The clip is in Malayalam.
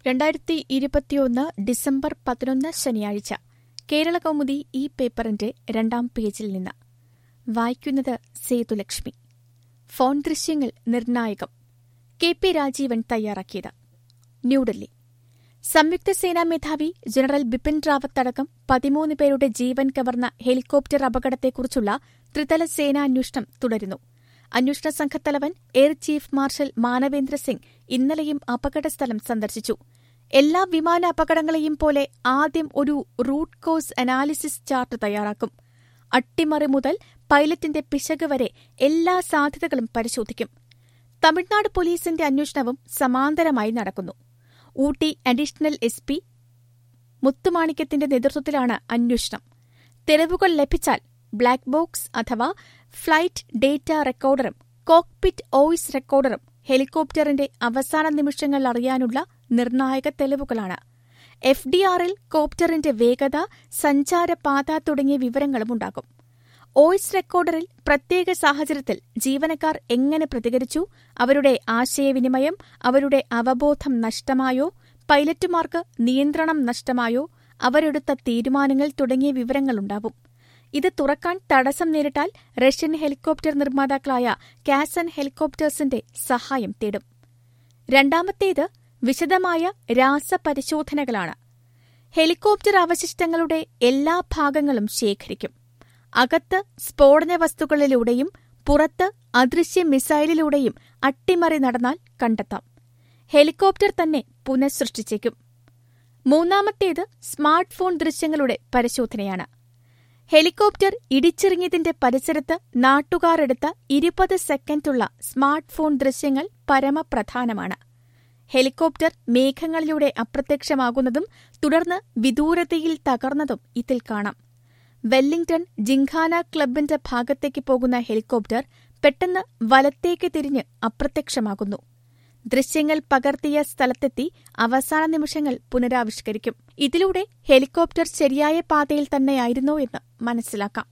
രണ്ടായിരത്തി ഇരുപത്തിയൊന്ന് ഡിസംബർ പതിനൊന്ന് ശനിയാഴ്ച കേരള കൗമുദി ഈ പേപ്പറിന്റെ രണ്ടാം പേജിൽ നിന്ന് വായിക്കുന്നത് സേതുലക്ഷ്മി ഫോൺ ദൃശ്യങ്ങൾ നിർണായകം കെ പി രാജീവൻ തയ്യാറാക്കിയത് ന്യൂഡൽഹി സംയുക്ത സേനാ മേധാവി ജനറൽ ബിപിൻ റാവത്ത് അടക്കം പതിമൂന്ന് പേരുടെ ജീവൻ കവർന്ന ഹെലികോപ്റ്റർ അപകടത്തെക്കുറിച്ചുള്ള ത്രിതല സേനാന്വേഷണം തുടരുന്നു അന്വേഷണ സംഘത്തലവൻ air chief marshal Manavendra Singh ഇന്നലെയും അപകടസ്ഥലം സന്ദർശിച്ചു എല്ലാ വിമാന അപകടങ്ങളെയും പോലെ ആദ്യം ഒരു റൂട്ട് കോസ് അനാലിസിസ് ചാർട്ട് തയ്യാറാക്കും അട്ടിമറി മുതൽ പൈലറ്റിന്റെ പിശക് വരെ എല്ലാ സാധ്യതകളും പരിശോധിക്കും തമിഴ്നാട് പോലീസിന്റെ അന്വേഷണവും സമാന്തരമായി നടക്കുന്നു ഊട്ടി അഡീഷണൽ എസ് പി മുത്തുമാണിക്യത്തിന്റെ നേതൃത്വത്തിലാണ് അന്വേഷണം തെളിവുകൾ ലഭിച്ചാൽ ബ്ലാക്ക് ബോക്സ് അഥവാ ഫ്ലൈറ്റ് ഡേറ്റ റെക്കോർഡറും കോക്പിറ്റ് ഓയിസ് റെക്കോർഡറും ഹെലികോപ്റ്ററിന്റെ അവസാന നിമിഷങ്ങൾ അറിയാനുള്ള നിർണായക തെളിവുകളാണ് എഫ് ഡി ആറിൽ കോപ്റ്ററിന്റെ വേഗത സഞ്ചാരപാത തുടങ്ങിയ വിവരങ്ങളും ഉണ്ടാകും ഓയിസ് റെക്കോർഡറിൽ പ്രത്യേക സാഹചര്യത്തിൽ ജീവനക്കാർ എങ്ങനെ പ്രതികരിച്ചു അവരുടെ ആശയവിനിമയം അവരുടെ അവബോധം നഷ്ടമായോ പൈലറ്റുമാർക്ക് നിയന്ത്രണം നഷ്ടമായോ അവരെടുത്ത തീരുമാനങ്ങൾ തുടങ്ങിയ വിവരങ്ങളുണ്ടാവും ഇത് തുറക്കാൻ തടസ്സം നേരിട്ടാൽ റഷ്യൻ ഹെലികോപ്റ്റർ നിർമ്മാതാക്കളായ കാസൻ ഹെലികോപ്റ്റേഴ്സിന്റെ സഹായം തേടും രണ്ടാമത്തേത് വിശദമായ രാസപരിശോധനകളാണ് ഹെലികോപ്റ്റർ അവശിഷ്ടങ്ങളുടെ എല്ലാ ഭാഗങ്ങളും ശേഖരിക്കും അകത്ത് സ്ഫോടന വസ്തുക്കളിലൂടെയും പുറത്ത് അദൃശ്യ മിസൈലിലൂടെയും അട്ടിമറി നടന്നാൽ കണ്ടെത്താം ഹെലികോപ്റ്റർ തന്നെ പുനഃസൃഷ്ടിച്ചേക്കും മൂന്നാമത്തേത് സ്മാർട്ട് ഫോൺ ദൃശ്യങ്ങളുടെ പരിശോധനയാണ് ഹെലികോപ്റ്റർ ഇടിച്ചിറങ്ങിയതിന്റെ പരിസരത്ത് നാട്ടുകാർ എടുത്ത ഇരുപത് സെക്കൻഡുള്ള സ്മാർട്ട് ഫോൺ ദൃശ്യങ്ങൾ പരമപ്രധാനമാണ് ഹെലികോപ്റ്റർ മേഘങ്ങളിലൂടെ അപ്രത്യക്ഷമാകുന്നതും തുടർന്ന് വിദൂരതയിൽ തകർന്നതും ഇതിൽ കാണാം വെല്ലിംഗ്ടൺ ജിങ്ഖാന ക്ലബിന്റെ ഭാഗത്തേക്ക് പോകുന്ന ഹെലികോപ്റ്റർ പെട്ടെന്ന് വലത്തേക്ക് തിരിഞ്ഞ് അപ്രത്യക്ഷമാകുന്നു ദൃശ്യങ്ങൾ പകർത്തിയ സ്ഥലത്തെത്തി അവസാന നിമിഷങ്ങൾ പുനരാവിഷ്കരിക്കും ഇതിലൂടെ ഹെലികോപ്റ്റർ ശരിയായ പാതയിൽ തന്നെയായിരുന്നോ എന്ന് മനസ്സിലാക്കാം